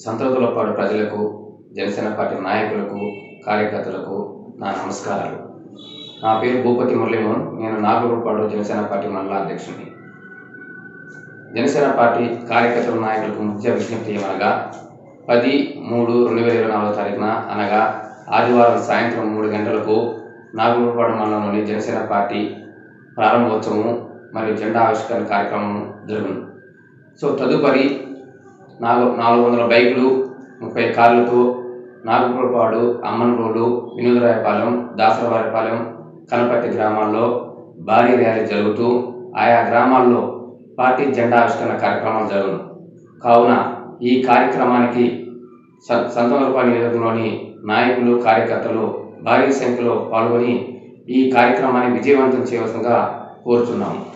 సంతోతులపాడు ప్రజలకు జనసేన పార్టీ నాయకులకు కార్యకర్తలకు నా నమస్కారాలు నా పేరు భూపతి మురళీమోహన్ నేను నాగూరుపాడు జనసేన పార్టీ మండల అధ్యక్షుడిని జనసేన పార్టీ కార్యకర్తల నాయకులకు ముఖ్య విజ్ఞప్తి ఏమనగా పది మూడు రెండు వేల ఇరవై నాలుగో తారీఖున అనగా ఆదివారం సాయంత్రం మూడు గంటలకు నాగూరుపాడు మండలంలోని జనసేన పార్టీ ప్రారంభోత్సవం మరియు జెండా ఆవిష్కరణ కార్యక్రమం జరుగును సో తదుపరి నాలుగు నాలుగు వందల బైకులు ముప్పై కార్లతో నాగపురపాడు అమ్మన్రోలు వినోదరాయపాలెం దాసరవారిపాలెం కనపర్తి గ్రామాల్లో భారీ ర్యాలీ జరుగుతూ ఆయా గ్రామాల్లో పార్టీ జెండా ఆవిష్కరణ కార్యక్రమాలు జరుగును కావున ఈ కార్యక్రమానికి స- సంతమలపాడు నియోజకవర్గంలోని నాయకులు కార్యకర్తలు భారీ సంఖ్యలో పాల్గొని ఈ కార్యక్రమాన్ని విజయవంతం చేయవలసిందిగా కోరుచున్నాము